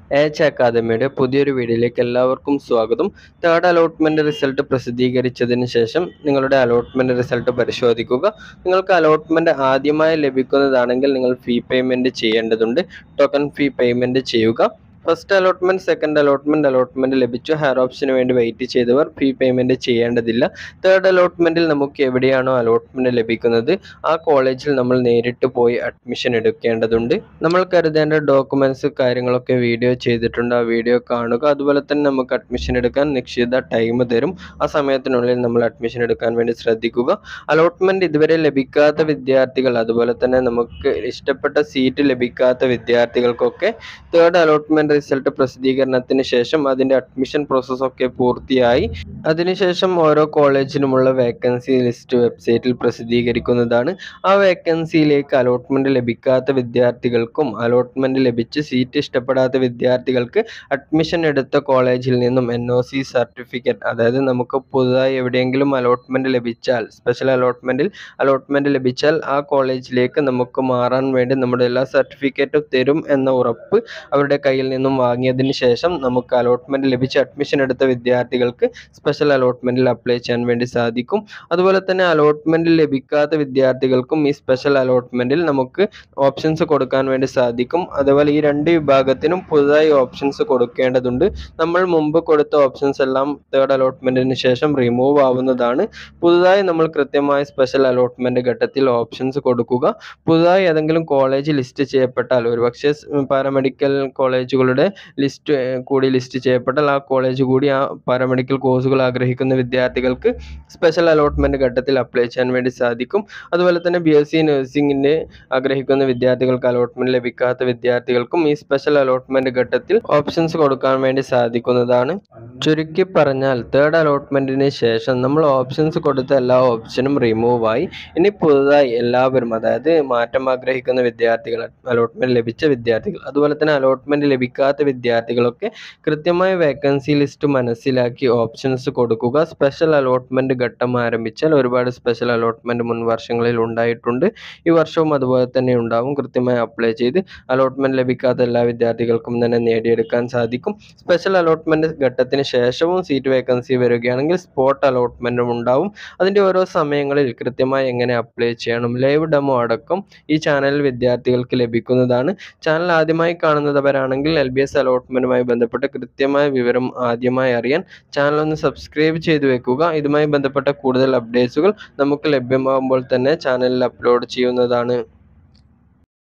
H അക്കാദമിയുടെ പുതിയൊരു വീഡിയോയിലേക്ക് എല്ലാവർക്കും സ്വാഗതം തേർഡ് അലോട്ട്മെന്റ് റിസൾട്ട് പ്രസിദ്ധീകരിച്ചതിന് ശേഷം നിങ്ങളുടെ അലോട്ട്മെന്റ് റിസൾട്ട് പരിശോധിക്കുക നിങ്ങൾക്ക് അലോട്ട്മെന്റ് ആദ്യമായി ലഭിക്കുന്നതാണെങ്കിൽ നിങ്ങൾ ഫീ പേയ്മെന്റ് ചെയ്യേണ്ടതുണ്ട് ടോക്കൺ ഫീ പേയ്മെന്റ് ചെയ്യുക first allotment second allotment allotment ലഭിച്ചു ഹയർ ഓപ്ഷന് വേണ്ടി വെയിറ്റ് ചെയ്തവർ ഫീ പേയ്മെന്റ് ചെയ്യേണ്ടതില്ല തേർഡ് അലോട്ട്മെന്റിൽ നമുക്ക് എവിടെയാണോ അലോട്ട്മെന്റ് ലഭിക്കുന്നത് ആ കോളേജിൽ നമ്മൾ നേരിട്ട് പോയി അഡ്മിഷൻ എടുക്കേണ്ടതുണ്ട് നമ്മൾ കരുതേണ്ട ഡോക്യുമെന്റ്സ് കാര്യങ്ങളൊക്കെ വീഡിയോ ചെയ്തിട്ടുണ്ട് ആ വീഡിയോ കാണുക അതുപോലെ തന്നെ നമുക്ക് അഡ്മിഷൻ എടുക്കാൻ നിശ്ചിത ടൈം തരും ആ സമയത്തിനുള്ളിൽ നമ്മൾ അഡ്മിഷൻ എടുക്കാൻ വേണ്ടി ശ്രദ്ധിക്കുക അലോട്ട്മെന്റ് ഇതുവരെ ലഭിക്കാത്ത വിദ്യാർത്ഥികൾ അതുപോലെ തന്നെ നമുക്ക് ഇഷ്ടപ്പെട്ട സീറ്റ് ലഭിക്കാത്ത വിദ്യാർത്ഥികൾക്കൊക്കെ തേർഡ് അലോട്ട്മെന്റ് റിസൾട്ട് പ്രസിദ്ധീകരണത്തിന് ശേഷം അതിന്റെ അഡ്മിഷൻ പ്രോസസ് ഒക്കെ പൂർത്തിയായി അതിനുശേഷം ഓരോ കോളേജിനുമുള്ള വേക്കൻസി ലിസ്റ്റ് വെബ്സൈറ്റിൽ പ്രസിദ്ധീകരിക്കുന്നതാണ് ആ വേക്കൻസിയിലേക്ക് അലോട്ട്മെന്റ് ലഭിക്കാത്ത വിദ്യാർത്ഥികൾക്കും അലോട്ട്മെന്റ് ലഭിച്ച് സീറ്റ് ഇഷ്ടപ്പെടാത്ത വിദ്യാർത്ഥികൾക്ക് അഡ്മിഷൻ എടുത്ത കോളേജിൽ നിന്നും എൻ ഒ സി സർട്ടിഫിക്കറ്റ് അതായത് നമുക്ക് പുതുതായി എവിടെയെങ്കിലും അലോട്ട്മെന്റ് ലഭിച്ചാൽ സ്പെഷ്യൽ അലോട്ട്മെന്റിൽ അലോട്ട്മെന്റ് ലഭിച്ചാൽ ആ കോളേജിലേക്ക് നമുക്ക് മാറാൻ വേണ്ടി നമ്മുടെ എല്ലാ സർട്ടിഫിക്കറ്റും തരും എന്ന ഉറപ്പ് അവരുടെ കയ്യിൽ നിന്നും വാങ്ങിയതിന് ശേഷം നമുക്ക് അലോട്ട്മെന്റ് ലഭിച്ച് അഡ്മിഷൻ എടുത്ത വിദ്യാർത്ഥികൾക്ക് സ്പെഷ്യൽ അലോട്ട്മെന്റിൽ അപ്ലൈ ചെയ്യാൻ വേണ്ടി സാധിക്കും അതുപോലെ തന്നെ അലോട്ട്മെന്റ് ലഭിക്കാത്ത വിദ്യാർത്ഥികൾക്കും ഈ സ്പെഷ്യൽ അലോട്ട്മെന്റിൽ നമുക്ക് ഓപ്ഷൻസ് കൊടുക്കാൻ വേണ്ടി സാധിക്കും അതുപോലെ ഈ രണ്ട് വിഭാഗത്തിനും പുതുതായി ഓപ്ഷൻസ് കൊടുക്കേണ്ടതുണ്ട് നമ്മൾ മുമ്പ് കൊടുത്ത ഓപ്ഷൻസ് എല്ലാം തേർഡ് അലോട്ട്മെന്റിന് ശേഷം റിമൂവ് ആവുന്നതാണ് പുതുതായി നമ്മൾ കൃത്യമായി സ്പെഷ്യൽ അലോട്ട്മെന്റ് ഘട്ടത്തിൽ ഓപ്ഷൻസ് കൊടുക്കുക പുതുതായി ഏതെങ്കിലും കോളേജ് ലിസ്റ്റ് ചെയ്യപ്പെട്ടാൽ ഒരുപക്ഷെ പാരാമെഡിക്കൽ കോളേജുകളുടെ ലിസ്റ്റ് കൂടി ലിസ്റ്റ് ചെയ്യപ്പെട്ടാൽ ആ കോളേജ് കൂടി ആ പാരാമെഡിക്കൽ കോഴ്സുകൾ ആഗ്രഹിക്കുന്ന വിദ്യാർത്ഥികൾക്ക് സ്പെഷ്യൽ അലോട്ട്മെന്റ് ഘട്ടത്തിൽ അപ്ലൈ ചെയ്യാൻ വേണ്ടി സാധിക്കും അതുപോലെ തന്നെ ബി എസ് സി നഴ്സിംഗിൻ്റെ ആഗ്രഹിക്കുന്ന വിദ്യാർത്ഥികൾക്ക് അലോട്ട്മെന്റ് ലഭിക്കാത്ത വിദ്യാർത്ഥികൾക്കും ഈ സ്പെഷ്യൽ അലോട്ട്മെന്റ് ഘട്ടത്തിൽ ഓപ്ഷൻസ് കൊടുക്കാൻ വേണ്ടി സാധിക്കുന്നതാണ് ചുരുക്കി പറഞ്ഞാൽ തേർഡ് അലോട്ട്മെന്റിന് ശേഷം നമ്മൾ ഓപ്ഷൻസ് കൊടുത്ത എല്ലാ ഓപ്ഷനും റിമൂവ് ആയി ഇനി പുതുതായി എല്ലാവരും അതായത് മാറ്റം ആഗ്രഹിക്കുന്ന വിദ്യാർത്ഥികൾ അലോട്ട്മെന്റ് ലഭിച്ച വിദ്യാർത്ഥികൾ അതുപോലെ തന്നെ അലോട്ട്മെന്റ് ലഭിക്കാത്ത വിദ്യാർത്ഥികളൊക്കെ കൃത്യമായി വേക്കൻസി ലിസ്റ്റ് മനസ്സിലാക്കി ഓപ്ഷൻസ് കൊടുക്കുക സ്പെഷ്യൽ അലോട്ട്മെന്റ് ഘട്ടം ആരംഭിച്ചാൽ ഒരുപാട് സ്പെഷ്യൽ അലോട്ട്മെന്റ് മുൻ വർഷങ്ങളിൽ ഉണ്ടായിട്ടുണ്ട് ഈ വർഷവും അതുപോലെ തന്നെ ഉണ്ടാവും കൃത്യമായി അപ്ലൈ ചെയ്ത് അലോട്ട്മെന്റ് ലഭിക്കാത്ത എല്ലാ വിദ്യാർത്ഥികൾക്കും തന്നെ നേടിയെടുക്കാൻ സാധിക്കും സ്പെഷ്യൽ അലോട്ട്മെന്റ് ഘട്ടത്തിന് ശേഷവും സീറ്റ് വേക്കൻസി വരികയാണെങ്കിൽ സ്പോട്ട് അലോട്ട്മെന്റും ഉണ്ടാവും അതിൻ്റെ ഓരോ സമയങ്ങളിൽ കൃത്യമായി എങ്ങനെ അപ്ലൈ ചെയ്യണം ലൈവ് ഡെമോ അടക്കം ഈ ചാനലിൽ വിദ്യാർത്ഥികൾക്ക് ലഭിക്കുന്നതാണ് ചാനൽ ആദ്യമായി കാണുന്നവരാണെങ്കിൽ എൽ ബി എസ് അലോട്ട്മെന്റുമായി ബന്ധപ്പെട്ട കൃത്യമായ വിവരം ആദ്യമായി അറിയാൻ ചാനൽ ഒന്ന് സബ്സ്ക്രൈബ് ചെയ്തു വെക്കുക ഇതുമായി ബന്ധപ്പെട്ട കൂടുതൽ അപ്ഡേറ്റ്സുകൾ നമുക്ക് ലഭ്യമാകുമ്പോൾ തന്നെ ചാനലിൽ അപ്ലോഡ് ചെയ്യുന്നതാണ്